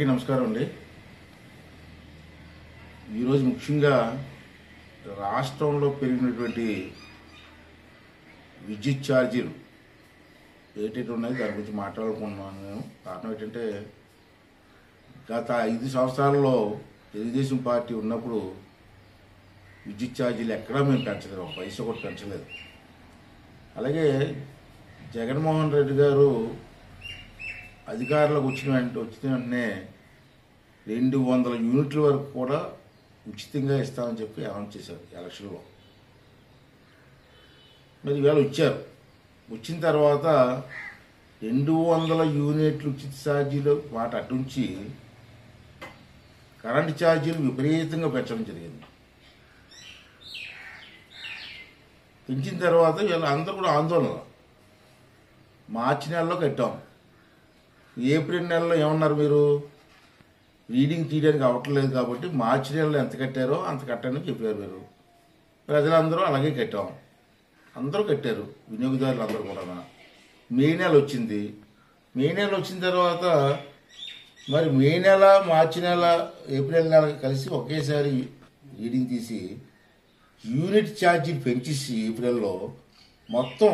అందరికీ నమస్కారం అండి ఈరోజు ముఖ్యంగా రాష్ట్రంలో పెరిగినటువంటి విద్యుత్ ఛార్జీలు ఏంటంటే ఉన్నాయి దాని గురించి మాట్లాడుకుంటున్నాను నేను కారణం ఏంటంటే గత ఐదు సంవత్సరాల్లో తెలుగుదేశం పార్టీ ఉన్నప్పుడు విద్యుత్ ఛార్జీలు ఎక్కడా మేము పెంచలేదు ఒక పైసా కూడా పెంచలేదు అలాగే జగన్మోహన్ రెడ్డి గారు అధికారంలోకి వచ్చిన వెంట వచ్చిన వెంటనే రెండు వందల యూనిట్ల వరకు కూడా ఉచితంగా ఇస్తామని చెప్పి అనౌన్స్ చేశారు ఎలక్షన్లో మరి ఇవాళ వచ్చారు వచ్చిన తర్వాత రెండు వందల యూనిట్లు ఉచిత ఛార్జీలు వాటి అటుంచి కరెంటు ఛార్జీలు విపరీతంగా పెంచడం జరిగింది పెంచిన తర్వాత వీళ్ళు అందరూ కూడా ఆందోళన మార్చి నెలలో కట్టాం ఏప్రిల్ నెలలో ఏమన్నారు మీరు రీడింగ్ తీయడానికి అవ్వట్లేదు కాబట్టి మార్చి నెలలో ఎంత కట్టారో అంత కట్టని చెప్పారు మీరు ప్రజలందరూ అలాగే కట్టాం అందరూ కట్టారు వినియోగదారులు అందరూ కూడా మే నెల వచ్చింది మే నెల వచ్చిన తర్వాత మరి మే నెల మార్చి నెల ఏప్రిల్ నెల కలిసి ఒకేసారి రీడింగ్ తీసి యూనిట్ ఛార్జీలు పెంచేసి ఏప్రిల్లో మొత్తం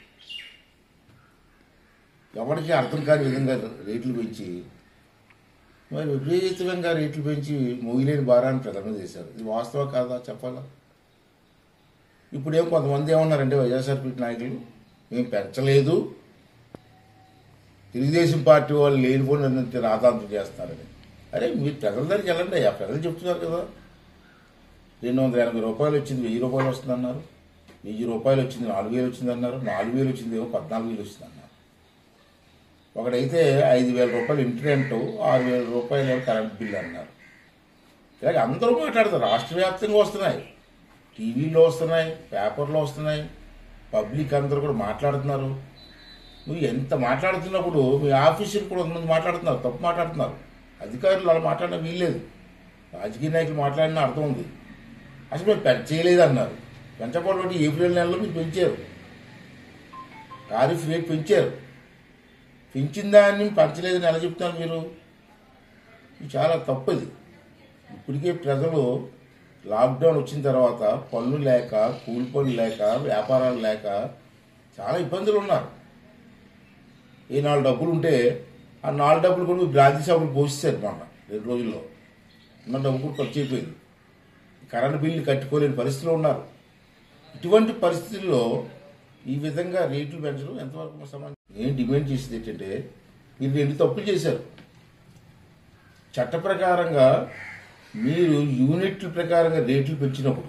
ఎవరికి అర్థం కాని విధంగా రేట్లు పెంచి మరి విపరీతంగా రేట్లు పెంచి మొగిలేని భారాన్ని ప్రజల మీద చేశారు ఇది వాస్తవం కాదా చెప్పాలా ఇప్పుడేం కొంతమంది ఏమన్నారంటే వైఎస్ఆర్పీ నాయకులు మేము పెంచలేదు తెలుగుదేశం పార్టీ వాళ్ళు లేనిపోయిన రాధాంతం చేస్తారని అరే మీరు ప్రజల దగ్గరికి వెళ్ళండి ఆ ప్రజలు చెప్తున్నారు కదా రెండు వందల ఎనభై రూపాయలు వచ్చింది వెయ్యి రూపాయలు వస్తుంది అన్నారు వెయ్యి రూపాయలు వచ్చింది నాలుగు వేలు వచ్చింది అన్నారు నాలుగు వేలు వచ్చింది ఏమో పద్నాలుగు వేలు వచ్చింది అన్నారు ఒకడైతే ఐదు వేల రూపాయలు ఇంటర్నెట్ ఆరు వేల రూపాయలు ఏమో కరెంట్ బిల్ అన్నారు ఇలాగ అందరూ మాట్లాడతారు రాష్ట్ర వ్యాప్తంగా వస్తున్నాయి టీవీలో వస్తున్నాయి పేపర్లో వస్తున్నాయి పబ్లిక్ అందరూ కూడా మాట్లాడుతున్నారు నువ్వు ఎంత మాట్లాడుతున్నప్పుడు మీ ఆఫీసులు కూడా కొంతమంది మాట్లాడుతున్నారు తప్పు మాట్లాడుతున్నారు అధికారులు అలా మాట్లాడిన వీల్లేదు రాజకీయ నాయకులు మాట్లాడిన అర్థం ఉంది అసలు మీరు పెంచ చేయలేదు అన్నారు పెంచకపోవడం ఏప్రిల్ నెలలో మీరు పెంచారు టారిఫ్ రేట్ పెంచారు పెంచిన దాన్ని పెంచలేదని ఎలా చెప్తున్నారు మీరు ఇది చాలా తప్పది ఇప్పటికే ప్రజలు లాక్డౌన్ వచ్చిన తర్వాత పనులు లేక కూలి పనులు లేక వ్యాపారాలు లేక చాలా ఇబ్బందులు ఉన్నారు ఏ నాలుగు డబ్బులు ఉంటే ఆ నాలుగు డబ్బులు కూడా బ్రాంతి షాపులు పోషిస్తారు మొన్న రెండు రోజుల్లో ఉన్న డబ్బు కూడా ఖర్చు అయిపోయింది కరెంట్ బిల్లు కట్టుకోలేని పరిస్థితిలో ఉన్నారు ఇటువంటి పరిస్థితుల్లో ఈ విధంగా రేట్లు పెంచడం ఎంతవరకు సమానం నేను డిమాండ్ చేసేది ఏంటంటే మీరు రెండు తప్పులు చేశారు చట్ట ప్రకారంగా మీరు యూనిట్ల ప్రకారంగా రేట్లు పెంచినప్పుడు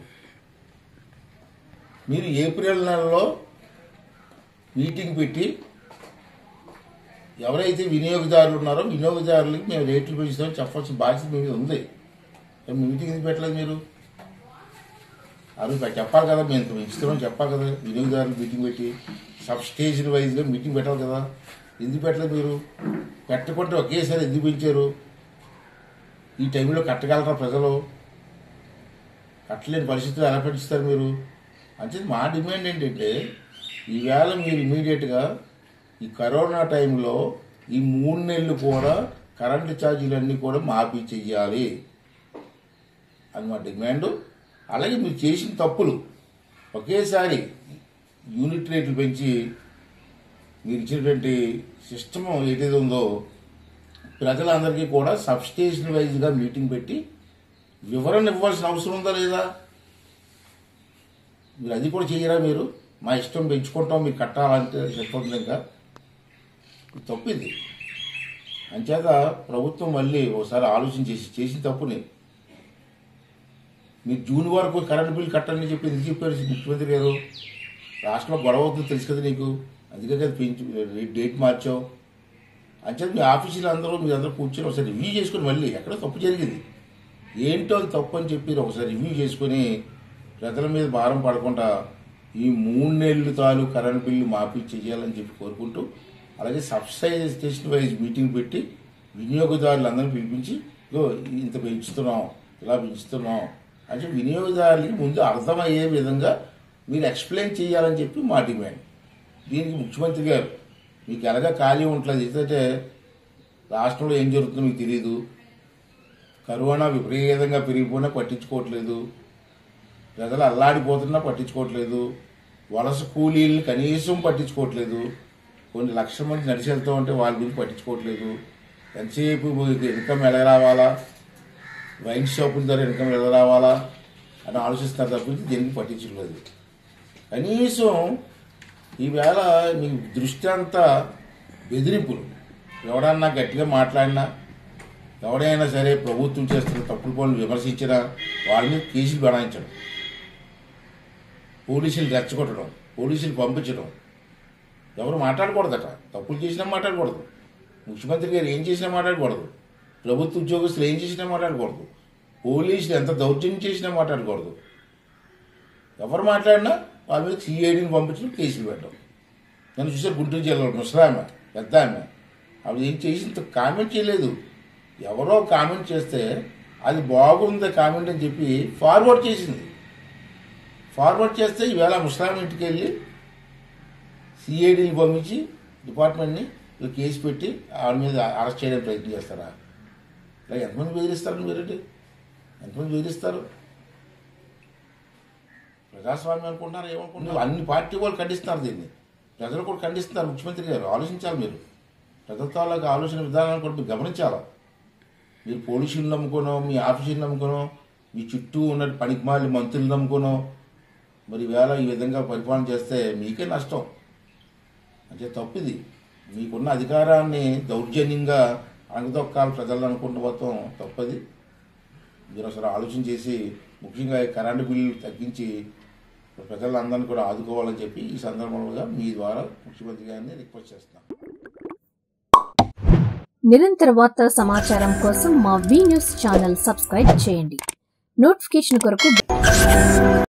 మీరు ఏప్రిల్ నెలలో మీటింగ్ పెట్టి ఎవరైతే వినియోగదారులు ఉన్నారో వినియోగదారులకి మేము రేట్లు పెంచుతామని చెప్పాల్సిన బాధ్యత మీ మీద ఉంది మరి మీ మీటింగ్ ఎందుకు పెట్టలేదు మీరు అది చెప్పాలి కదా మేము ఇంత పెంచుతున్నాం చెప్పాలి కదా వినియోగదారులు మీటింగ్ పెట్టి సబ్ స్టేషన్ వైజ్గా మీటింగ్ పెట్టాలి కదా ఎందుకు పెట్టలేదు మీరు పెట్టకుంటే ఒకేసారి ఎందుకు పెంచారు ఈ టైంలో కట్టగలరా ప్రజలు కట్టలేని పరిస్థితులు ఎలా పెంచుతారు మీరు అంటే మా డిమాండ్ ఏంటంటే ఈవేళ మీరు ఇమీడియట్గా ఈ కరోనా టైంలో ఈ మూడు నెలలు కూడా కరెంటు ఛార్జీలన్నీ కూడా మాఫీ చెయ్యాలి అని మా డిమాండ్ అలాగే మీరు చేసిన తప్పులు ఒకేసారి యూనిట్ రేట్లు పెంచి మీరు ఇచ్చినటువంటి సిస్టమ్ ఏదైతే ఉందో ప్రజలందరికీ కూడా సబ్స్టేషన్ వైజ్గా మీటింగ్ పెట్టి వివరణ ఇవ్వాల్సిన అవసరం ఉందా లేదా మీరు అది కూడా చేయరా మీరు మా ఇష్టం పెంచుకుంటాం మీరు కట్టాలంటే చెప్పండి ఇంకా ఇది తప్పు ఇది అంచేత ప్రభుత్వం మళ్ళీ ఒకసారి ఆలోచన చేసి చేసిన తప్పుని మీరు జూన్ వరకు కరెంట్ బిల్ కట్టని చెప్పి ఎందుకు చెప్పారు ముఖ్యమంత్రి గారు రాష్ట్రంలో గొడవ అవుతుంది తెలుసు కదా నీకు అందుకే కదా పెంచు డేట్ మార్చావు అంచేత మీ ఆఫీసులు అందరూ మీరు అందరూ కూర్చొని ఒకసారి రివ్యూ చేసుకుని మళ్ళీ ఎక్కడో తప్పు జరిగింది ఏంటో అది తప్పు అని చెప్పి ఒకసారి రివ్యూ చేసుకుని ప్రజల మీద భారం పడకుండా ఈ మూడు నెలలు తాలూ కరెంట్ బిల్లు మాఫీ చేయాలని చెప్పి కోరుకుంటూ అలాగే సబ్సిడైజ్ స్టేషన్ వైజ్ మీటింగ్ పెట్టి వినియోగదారులందరినీ పిలిపించి ఇగో ఇంత పెంచుతున్నాం ఇలా పెంచుతున్నాం అంటే వినియోగదారులకి ముందు అర్థమయ్యే విధంగా మీరు ఎక్స్ప్లెయిన్ చేయాలని చెప్పి మా డిమాండ్ దీనికి ముఖ్యమంత్రి గారు మీకు ఎలాగా ఖాళీ ఉంటుంది ఎందుకంటే రాష్ట్రంలో ఏం జరుగుతుందో మీకు తెలియదు కరోనా విపరీతంగా పెరిగిపోయినా పట్టించుకోవట్లేదు ప్రజలు అల్లాడిపోతున్నా పట్టించుకోవట్లేదు వలస కూలీలను కనీసం పట్టించుకోవట్లేదు కొన్ని లక్షల మంది నడిచి వెళ్తూ ఉంటే వాళ్ళ గురించి పట్టించుకోవట్లేదు ఎంతసేపు ఇన్కమ్ ఎలా రావాలా వైన్ షాపుల ద్వారా ఇన్కమ్ ఎలా రావాలా అని ఆలోచిస్తున్నారు తప్పించి దీనికి పట్టించలేదు కనీసం ఈవేళ మీ దృష్టి అంతా బెదిరింపులు ఎవడన్నా గట్టిగా మాట్లాడినా ఎవడైనా సరే ప్రభుత్వం చేస్తున్న తప్పుడు పనులు విమర్శించినా వాళ్ళ మీద కేసులు బనాయించడం పోలీసులు రెచ్చగొట్టడం పోలీసులు పంపించడం ఎవరు మాట్లాడకూడదట తప్పులు చేసినా మాట్లాడకూడదు ముఖ్యమంత్రి గారు ఏం చేసినా మాట్లాడకూడదు ప్రభుత్వ ఉద్యోగస్తులు ఏం చేసినా మాట్లాడకూడదు పోలీసులు ఎంత దౌర్జన్యం చేసినా మాట్లాడకూడదు ఎవరు మాట్లాడినా వాళ్ళ మీద సిఐడిని పంపించడం కేసులు పెట్టడం నన్ను చూసారు గుంటూరు జిల్లాలో ముసలామె పెద్ద ఆమె ఆవిడ ఏం చేసి ఇంత కామెంట్ చేయలేదు ఎవరో కామెంట్ చేస్తే అది బాగుంది కామెంట్ అని చెప్పి ఫార్వర్డ్ చేసింది ఫార్వర్డ్ చేస్తే ఈవేళ ముస్లాం ఇంటికి వెళ్ళి సిఐడిని పంపించి డిపార్ట్మెంట్ని వీళ్ళు కేసు పెట్టి ఆవిడ మీద అరెస్ట్ చేయడానికి ప్రయత్నం చేస్తారా ఇలా ఎంతమంది బెదిరిస్తారు మీరంటే ఎంతమంది బెదిరిస్తారు ప్రజాస్వామ్యం అనుకుంటున్నారు ఏమనుకుంటున్నారు అన్ని పార్టీ వాళ్ళు ఖండిస్తున్నారు దీన్ని ప్రజలు కూడా ఖండిస్తున్నారు ముఖ్యమంత్రి గారు ఆలోచించాలి మీరు ప్రజల తాలూకు ఆలోచన విధానాన్ని కూడా మీరు గమనించాలి మీరు పోలీసులు నమ్ముకోనో మీ ఆఫీసులు నమ్ముకోనో మీ చుట్టూ ఉన్న పనికిమాలి మంత్రులు నమ్ముకోనో మరి వేళ ఈ విధంగా పరిపాలన చేస్తే మీకే నష్టం అంటే తప్పిది మీకున్న అధికారాన్ని దౌర్జన్యంగా అణగదొక్కాలి ప్రజలు అనుకుంటూ పోతాం తప్పది మీరు అసలు ఆలోచన చేసి ముఖ్యంగా ఈ కరెంటు బిల్లు తగ్గించి ప్రజలందరినీ కూడా ఆదుకోవాలని చెప్పి ఈ సందర్భంగా మీ ద్వారా ముఖ్యమంత్రి గారిని రిక్వెస్ట్ చేస్తున్నాను నిరంతర వార్తా సమాచారం కోసం మా వి న్యూస్ ఛానల్ సబ్స్క్రైబ్ చేయండి నోటిఫికేషన్ కొరకు